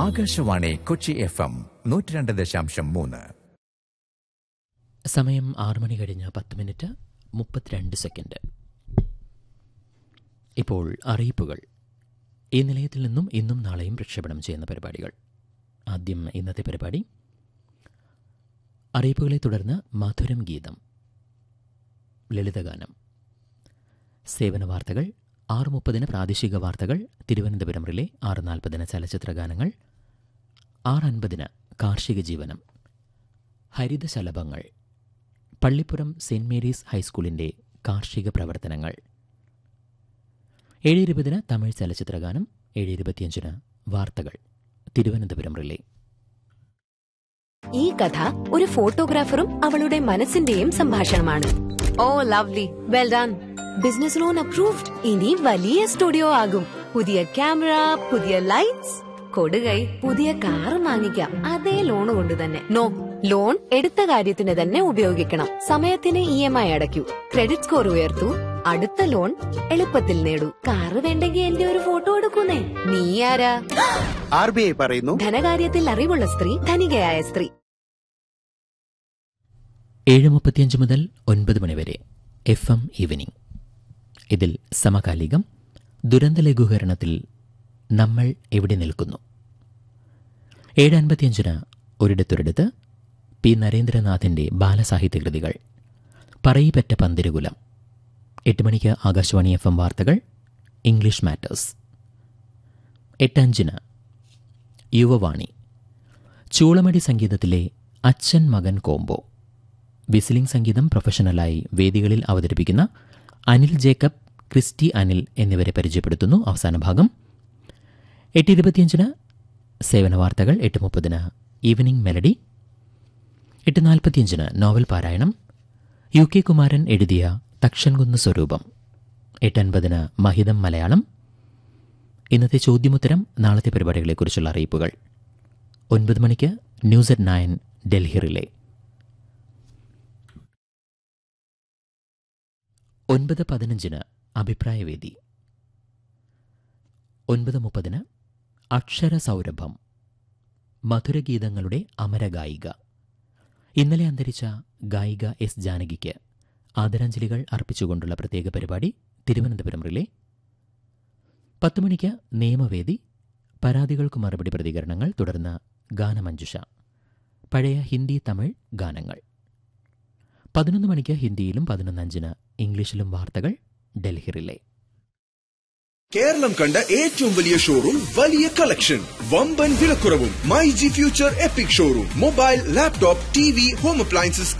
Akashvani Kochi F M നൂറ്റി രണ്ട് ദശാംശം മൂന്ന് സമയം ആറ് മണി കഴിഞ്ഞ് പത്ത് മിനിറ്റ് മുപ്പത്തിരണ്ട് സെക്കൻഡ് ഇപ്പോൾ അറിയിപ്പുകൾ ഈ നിലയത്തിൽ നിന്നും ഇന്നും നാളെയും പ്രക്ഷേപണം ചെയ്യുന്ന പരിപാടികൾ ആദ്യം ഇന്നത്തെ പരിപാടി അറിയിപ്പുകളെ തുടർന്ന് മധുരം ഗീതം ലളിതഗാനം സേവന വാർത്തകൾ ആറ് മുപ്പതിന് പ്രാദേശിക വാർത്തകൾ തിരുവനന്തപുരം റിലേ ആറ് നാൽപ്പതിന് ചലച്ചിത്ര ഗാനങ്ങൾ ആറ് അൻപതിന് കാർഷിക ജീവനം ഹരിതശലഭങ്ങൾ പള്ളിപ്പുറം സെന്റ് മേരീസ് ഹൈസ്കൂളിന്റെ കാർഷിക പ്രവർത്തനങ്ങൾ ഏഴ് ഇരുപതിന് തമിഴ് ചലച്ചിത്രഗാനം ഏഴ് ഇരുപത്തിയഞ്ചിന് വാർത്തകൾ തിരുവനന്തപുരം റിലേ ഈ കഥ ഒരു ഫോട്ടോഗ്രാഫറും അവളുടെ മനസ്സിന്റെയും സംഭാഷണമാണ് oh lovely well done business loan approved ഇനി വലിയ സ്റ്റുഡിയോ ആകും പുതിയ ക്യാമറ പുതിയ ലൈറ്റ്സ് കൊടുകൈ പുതിയ കാർ വാങ്ങിക്കാം അതേ ലോൺ കൊണ്ട് തന്നെ നോ ലോൺ എടുത്ത കാര്യത്തിന് തന്നെ ഉപയോഗിക്കണം സമയത്തിന് ഇ എം ഐ അടയ്ക്കൂ ക്രെഡിറ്റ് സ്കോർ ഉയർത്തൂ അടുത്ത ലോൺ എളുപ്പത്തിൽ നേടൂ കാറ് വേണ്ടെങ്കിൽ എന്റെ ഒരു ഫോട്ടോ എടുക്കുന്നേ നീ ആരാ ആർ ബി ഐ പറയുന്നു ധനകാര്യത്തിൽ അറിവുള്ള സ്ത്രീ ധനികയായ സ്ത്രീ ഏഴ് മുപ്പത്തിയഞ്ച് മുതൽ ഒൻപത് മണിവരെ എഫ് എം ഈവനിംഗ് ഇതിൽ സമകാലികം ദുരന്ത ലഘൂകരണത്തിൽ നമ്മൾ എവിടെ നിൽക്കുന്നു ഏഴ് അൻപത്തിയഞ്ചിന് ഒരിടത്തൊരിടത്ത് പി നരേന്ദ്രനാഥിന്റെ ബാലസാഹിത്യ കൃതികൾ പറയിപ്പറ്റ പന്തിരുകുലം എട്ട് മണിക്ക് ആകാശവാണി എഫ് എം വാർത്തകൾ ഇംഗ്ലീഷ് മാറ്റേഴ്സ് എട്ടഞ്ചിന് യുവവാണി ചൂളമടി സംഗീതത്തിലെ അച്ഛൻ മകൻ കോംബോ വിസിലിംഗ് സംഗീതം പ്രൊഫഷണലായി വേദികളിൽ അവതരിപ്പിക്കുന്ന അനിൽ ജേക്കബ് ക്രിസ്റ്റി അനിൽ എന്നിവരെ പരിചയപ്പെടുത്തുന്നു അവസാന ഭാഗം എട്ട് ഇരുപത്തിയഞ്ചിന് സേവന വാർത്തകൾ എട്ട് മുപ്പതിന് ഈവനിംഗ് മെലഡി എട്ട് നാൽപ്പത്തിയഞ്ചിന് നോവൽ പാരായണം യു കെ കുമാരൻ എഴുതിയ തക്ഷൻകുന്ന് സ്വരൂപം എട്ടൻപതിന് മഹിതം മലയാളം ഇന്നത്തെ ചോദ്യമുത്തരം നാളത്തെ പരിപാടികളെക്കുറിച്ചുള്ള അറിയിപ്പുകൾ ഒൻപത് മണിക്ക് news at nine Delhi relay ഒൻപത് പതിനഞ്ചിന് അഭിപ്രായവേദി ഒൻപത് മുപ്പതിന് അക്ഷര സൗരഭം മധുരഗീതങ്ങളുടെ അമരഗായിക ഇന്നലെ അന്തരിച്ച ഗായിക എസ് ജാനകിക്ക് ആദരാഞ്ജലികൾ അർപ്പിച്ചുകൊണ്ടുള്ള പ്രത്യേക പരിപാടി തിരുവനന്തപുരം റിലേ പത്ത് മണിക്ക് നിയമവേദി പരാതികൾക്ക് മറുപടി പ്രതികരണങ്ങൾ തുടർന്ന് ഗാനമഞ്ജുഷ പഴയ ഹിന്ദി തമിഴ് ഗാനങ്ങൾ പതിനൊന്ന് മണിക്ക് ഹിന്ദിയിലും പതിനൊന്ന് അഞ്ചിന് ഇംഗ്ലീഷിലും വാർത്തകൾ ഡൽഹി റിലേ കേരളം കണ്ട ഏറ്റവും വലിയ ഷോറൂം വലിയ കളക്ഷൻ വമ്പൻ വിലക്കുറവും my G future epic showroom mobile laptop T V home appliances